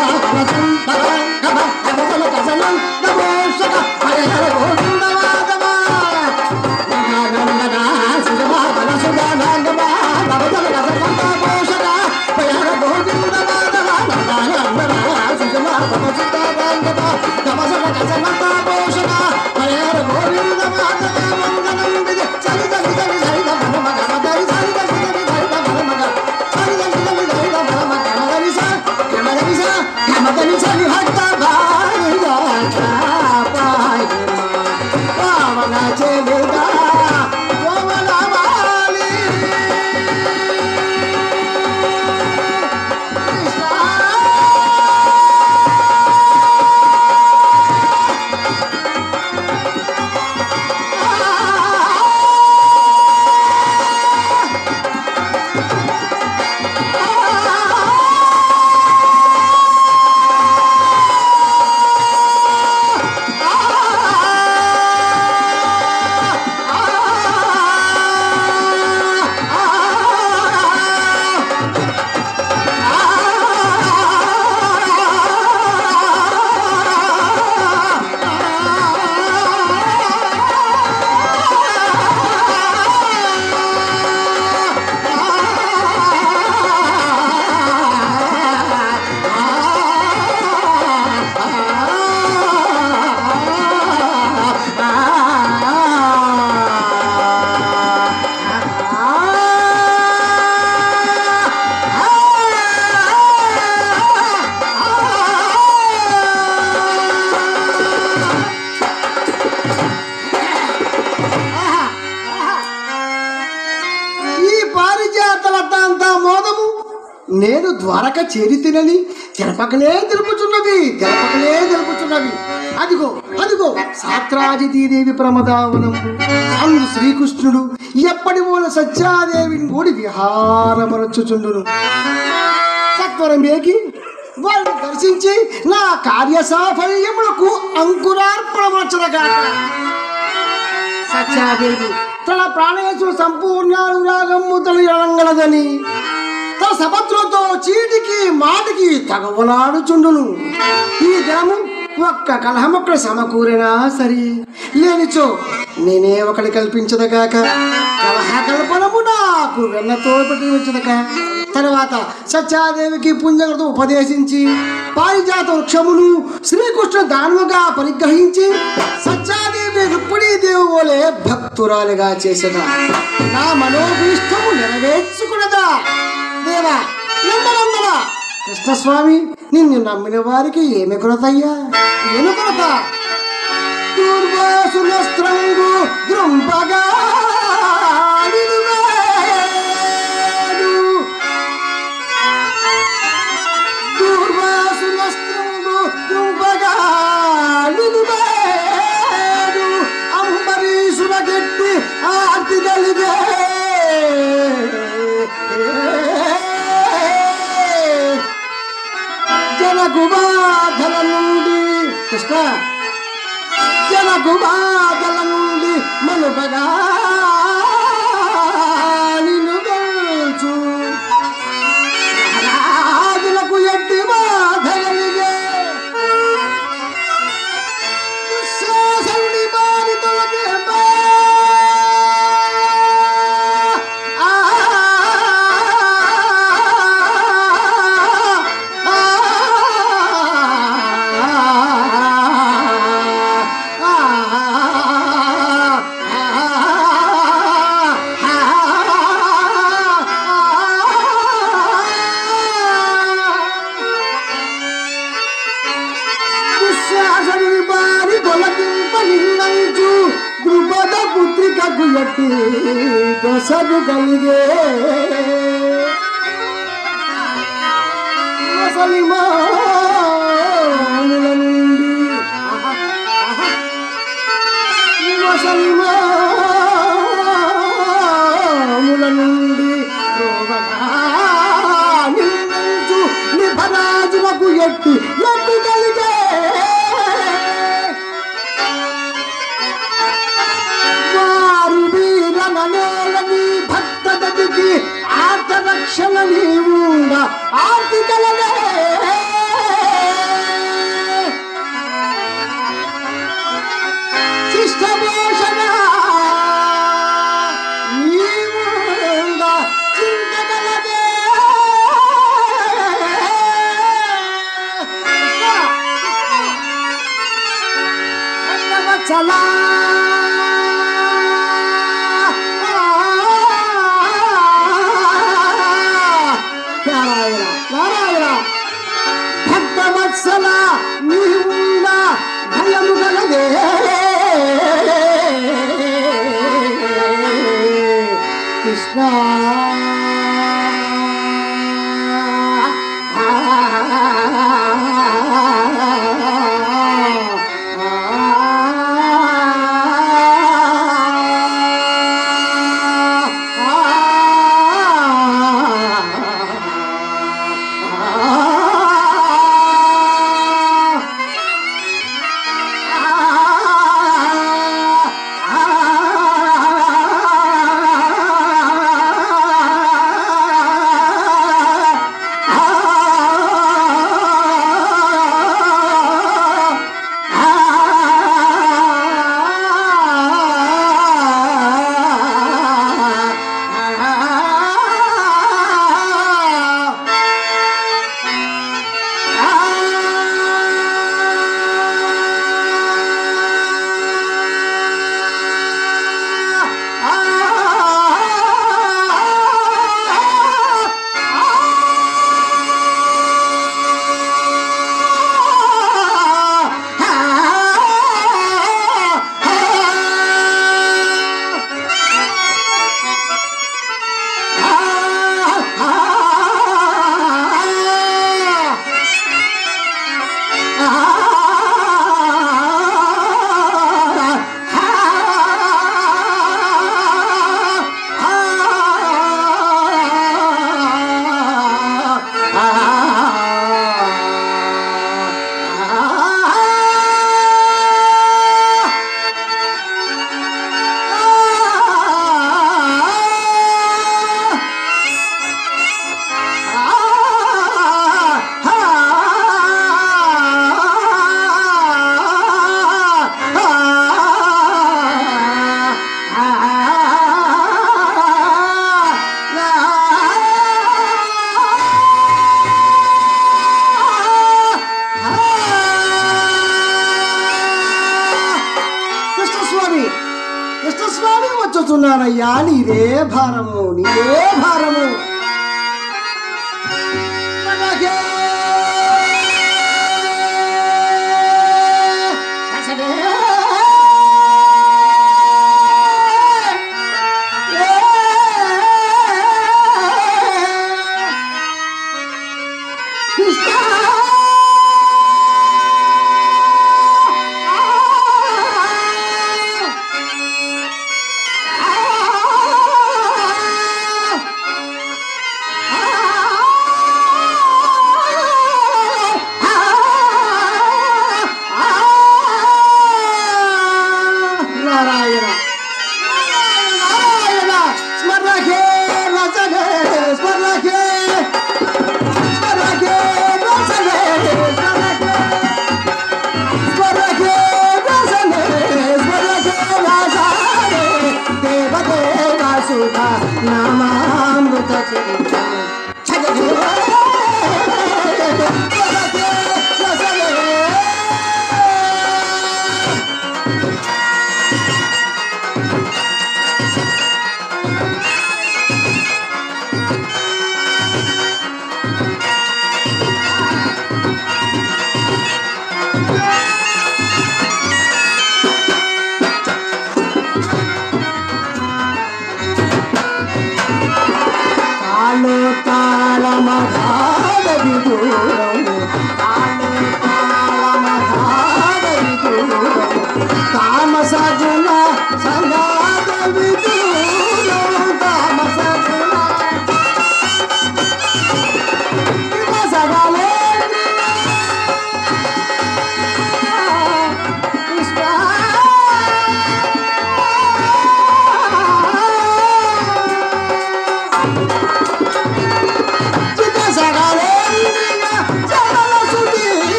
ఈ పారిజాతలతంతా మోదము నేను ద్వారక చేరితినని తెలపకలే తెలుపుచున్నది తెలపకలే తెలుపుచున్నది అదిగో అదిగో సాత్రాజితీదేవి ప్రమదావనం అందు శ్రీకృష్ణుడు ఎప్పటి మూల సత్యాదేవిని కూడి విహారమరచుచుండును సత్వరం ఏకి వారిని దర్శించి నా కార్య సాఫల్యములకు అంకురార్పణమర్చదగాక సత్యాదేవి తన ప్రాణేశ్వర సంపూర్ణానురాగము తను ఎడంగలదని తన సపత్రులతో చీటికి మాటికి తగవలాడుచుండును ఈ దినము ఒక్క కలహమొక్కడ సమకూరినా సరి లేనిచో నేనే ఒకటి కల్పించదగాక కలహ కల్పనము నాకు వెన్నతో పెట్టి వచ్చదక తర్వాత సత్యాదేవికి పుణ్యకృతం ఉపదేశించి పారిజాత వృక్షమును శ్రీకృష్ణ దానముగా పరిగ్రహించి సత్యాదేవి రుక్మిణీదేవి వలె భక్తురాలిగా చేసిన నా మనోభీష్టము నెరవేర్చుకున్నదా దేవా నందనందన కృష్ణస్వామి నిన్ను నమ్మిన వారికి ఏమి కొరతయ్యా ఏమి కొరత దూర్వాసునస్త్రంగు దృంపగా దూర్వాసునస్త్రంగు దృంపగా అంబరీషుల గట్టి ఆర్తి కలిగే జనకు బాధల నుండి కృష్ణ జనకు బాధల నుండి మనుపగా నిన్ను గెలుచు రాజులకు ఎట్టి బాధలిగే దుశ్శాసనుడి బారి తొలగే బా. ఆ దుశ్శాసనుడి బారి తొలగింప నిన్నంచు ద్రుపద పుత్రికకు ఎట్టి దశకు కలిగే ముసలిమానుల నుండి ముసలిమానుల నుండి రోగగా నిన్నంచు నిభరాజులకు ఎట్టి ఎట్టు కలిగే వారు వీరననేలని భక్త దతికి ఆర్త రక్షణ నీవుండ ఆర్తి కలగే వత్సలా నారాయణ నారాయణ భక్తవత్సల నీవుండ భయము గలదే కృష్ణ కృష్ణస్వామి కృష్ణస్వామి వచ్చుచున్నానయ్యా నీదే భారము నీదే భారము మనకే అసలే కృష్ణ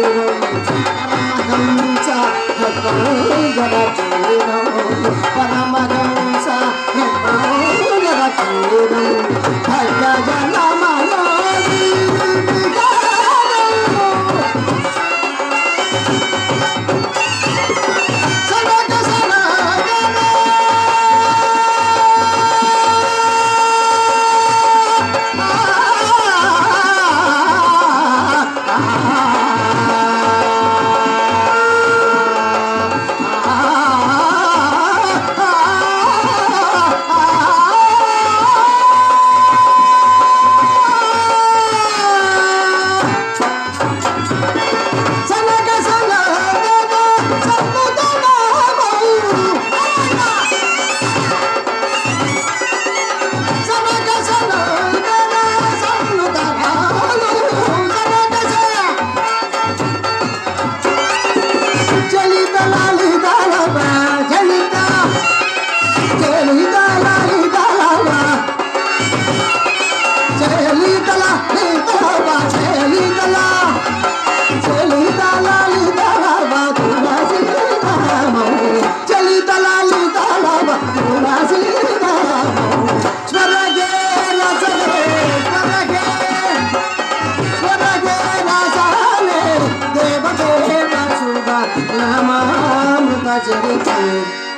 పరమహంస హృదయ చూడం పరమహంస హృదయ చూడం భజ జనమయో సనక సనగన సనక సనగన సముదన సనక సనగన సముదన సనక చలిత లాలిత లవ చలిత చలిత లాలిత లవ చలిత లాలిత లవ చలిత లా చలిత లాలిత లవ తులసి రామో చలిత లాలిత లవ తులసి రామో స్వరగే రసగే స్వరగే స్వరగే రసాలే దేవదేవ శుభ నామామృత చరిత్రే